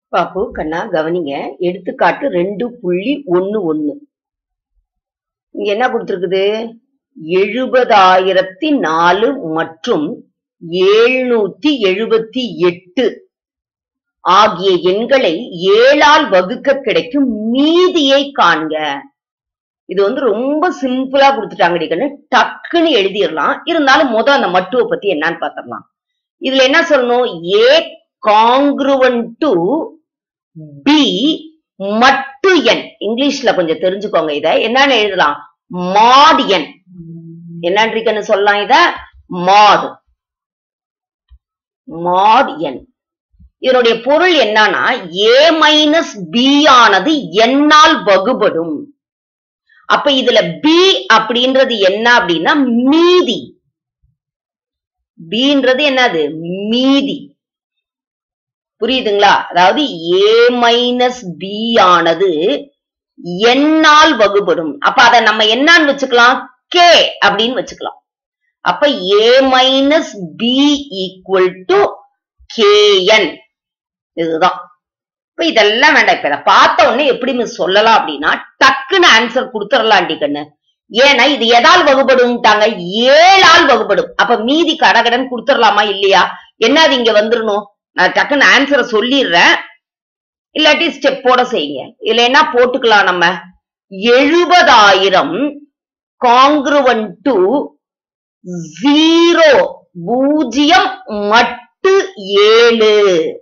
பாப்பு கண்ணா கவனிங்க எடுத்துக்காட்டு ரெண்டு புள்ளி ஒண்ணு ஒண்ணு இங்க என்ன கொடுத்திருக்குது எழுபதாயிரத்தி நாலு மற்றும் ஏழ்நூத்தி எழுபத்தி எட்டு ஆகிய எண்களை ஏழால் வகுக்க கிடைக்கும் மீதியை காண்க இது வந்து ரொம்ப சிம்பிளா கொடுத்துட்டாங்க கண்ணு டக்குன்னு எழுதிடலாம் இருந்தாலும் முத அந்த மட்டுவை பத்தி என்னன்னு பாத்திரலாம் இதுல என்ன சொல்லணும் ஏ காங்க்ருவன் டு பி மட்டு என் இங்கிலீஷ்ல கொஞ்சம் தெரிஞ்சுக்கோங்க இத என்னன்னு எழுதலாம் மாட் என் என்னன்னு சொல்லலாம் இத மாட் மாட் என் இதனுடைய பொருள் என்னன்னா ஏ மைனஸ் பி ஆனது என்னால் வகுபடும் அப்ப இதுல பி அப்படின்றது என்ன அப்படின்னா மீதி பீன்றது என்னது மீதி புரியுதுங்களா அதாவது ஏ மைனஸ் பி ஆனது என்னால் வகுபடும் அப்ப அத நம்ம என்னன்னு வச்சுக்கலாம் கே அப்படின்னு வச்சுக்கலாம் அப்ப A minus B equal to KN இதுதான் இப்ப இதெல்லாம் வேண்டாம் இப்ப இதை பார்த்த உடனே எப்படி மிஸ் சொல்லலாம் அப்படின்னா டக்குன்னு ஆன்சர் கொடுத்துடலாண்டி கண்ணு ஏன்னா இது எதால் வகுபடும்ட்டாங்க ஏழால் வகுபடும் அப்ப மீதி கடகடன் கொடுத்துடலாமா இல்லையா என்ன அது இங்க வந்துடணும் நான் டக்குன்னு ஆன்சரை சொல்லிடுறேன் இல்லாட்டி ஸ்டெப்போட செய்யுங்க இதுல என்ன போட்டுக்கலாம் நம்ம எழுபதாயிரம் காங்க்ருவன் டு ஜீரோ பூஜ்ஜியம் மட்டு ஏழு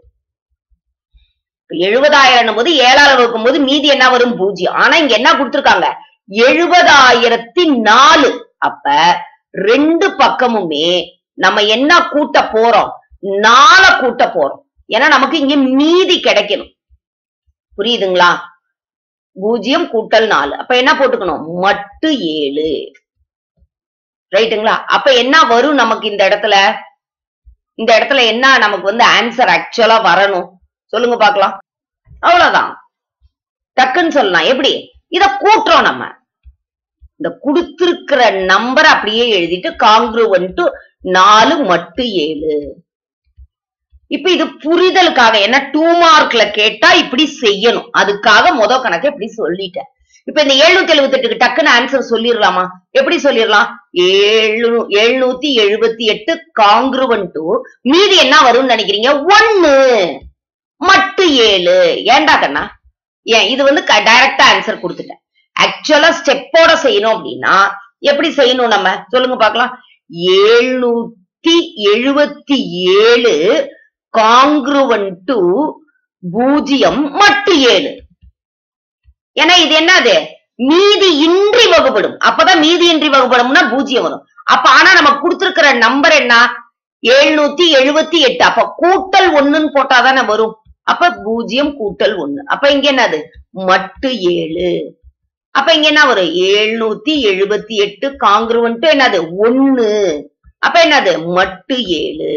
எழுபதாயிரம் போது ஏழால வகுக்கும் போது மீதி என்ன வரும் பூஜ்ஜியம் ஆனா இங்க என்ன கொடுத்திருக்காங்க எழுபதாயிரத்தி நாலு அப்ப ரெண்டு பக்கமுமே நம்ம என்ன கூட்ட போறோம் நால கூட்ட போறோம் ஏன்னா நமக்கு இங்க மீதி கிடைக்கணும் புரியுதுங்களா பூஜ்ஜியம் கூட்டல் நாலு அப்ப என்ன போட்டுக்கணும் மட்டு ஏழு ரைட்டுங்களா அப்ப என்ன வரும் நமக்கு இந்த இடத்துல இந்த இடத்துல என்ன நமக்கு வந்து ஆன்சர் ஆக்சுவலா வரணும் சொல்லுங்க பாக்கலாம் அவ்வளவுதான் டக்குன்னு சொல்லலாம் எப்படி இத கூட்டுறோம் நம்ம இந்த கொடுத்திருக்கிற நம்பர் அப்படியே எழுதிட்டு காங்க்ருவன் டு நாலு மட்டு ஏழு இப்ப இது புரிதலுக்காக என்ன டூ மார்க்ல கேட்டா இப்படி செய்யணும் அதுக்காக முத கணக்கு இப்படி சொல்லிட்டேன் இப்ப இந்த எழுநூத்தி எழுபத்தி எட்டுக்கு டக்குன்னு ஆன்சர் சொல்லிடலாமா எப்படி சொல்லிடலாம் ஏழு எழுநூத்தி எழுபத்தி எட்டு காங்க்ருவன் டு மீதி என்ன வரும்னு நினைக்கிறீங்க ஒண்ணு மட்டு ஏழு ஏண்டா கண்ணா ஏன் இது வந்து டைரக்டா ஆன்சர் கொடுத்துட்டேன் ஆக்சுவலா ஸ்டெப்போட செய்யணும் அப்படின்னா எப்படி செய்யணும் நம்ம சொல்லுங்க பாக்கலாம் ஏழ்நூத்தி எழுபத்தி ஏழு காங்க்ருவன் டு பூஜ்ஜியம் மட்டு ஏழு ஏன்னா இது என்னது மீதி இன்றி வகுப்படும் அப்பதான் மீதி இன்றி வகுப்படும்னா பூஜ்ஜியம் வரும் அப்ப ஆனா நம்ம கொடுத்திருக்கிற நம்பர் என்ன எழுநூத்தி எழுபத்தி எட்டு அப்ப கூட்டல் ஒண்ணுன்னு போட்டாதானே வரும் அப்ப பூஜ்ஜியம் கூட்டல் ஒண்ணு அப்ப இங்க என்னது மட்டு ஏழு அப்ப இங்க என்ன வரும் எழுநூத்தி எழுபத்தி எட்டு காங்கிருவன்ட்டு என்னது ஒண்ணு அப்ப என்னது மட்டு ஏழு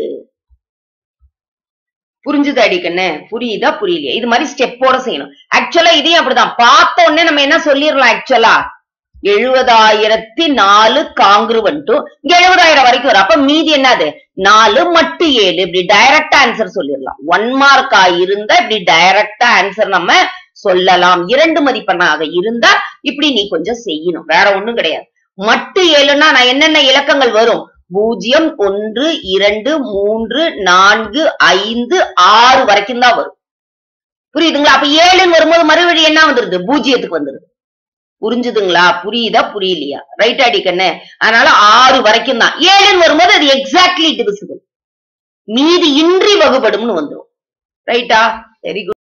புரிஞ்சுது அடிக்கண்ணு புரியுதா புரியலையா இது மாதிரி ஸ்டெப்போட செய்யணும் ஆக்சுவலா இதையும் அப்படிதான் பார்த்த உடனே நம்ம என்ன சொல்லிடலாம் ஆக்சுவலா எழுபதாயிரத்தி நாலு காங்கிருவன்ட்டு இங்க எழுபதாயிரம் வரைக்கும் வரும் அப்ப மீதி என்னது நாலு மட்டு ஏழு இப்படி டைரக்டா ஆன்சர் சொல்லிடலாம் ஒன் மார்க்கா இருந்தா இப்படி டைரக்டா ஆன்சர் நம்ம சொல்லலாம் இரண்டு மதிப்பெண்ணாக இருந்தா இப்படி நீ கொஞ்சம் செய்யணும் வேற ஒண்ணும் கிடையாது மட்டு ஏழுன்னா நான் என்னென்ன இலக்கங்கள் வரும் பூஜ்ஜியம் ஒன்று இரண்டு மூன்று நான்கு ஐந்து ஆறு வரைக்கும் தான் வரும் புரியுதுங்களா அப்ப ஏழுன்னு வரும்போது மறுபடியும் என்ன வந்துருது பூஜ்ஜியத்துக்கு வந்துருது புரிஞ்சுதுங்களா புரியுதா புரியலையா ரைட் அடிக்கண்ணு அதனால ஆறு வரைக்கும் தான் ஏழுன்னு வரும்போது அது எக்ஸாக்ட்லி டிவிசிபிள் மீதி இன்றி வகுபடும்னு வந்துடும் ரைட்டா வெரி குட்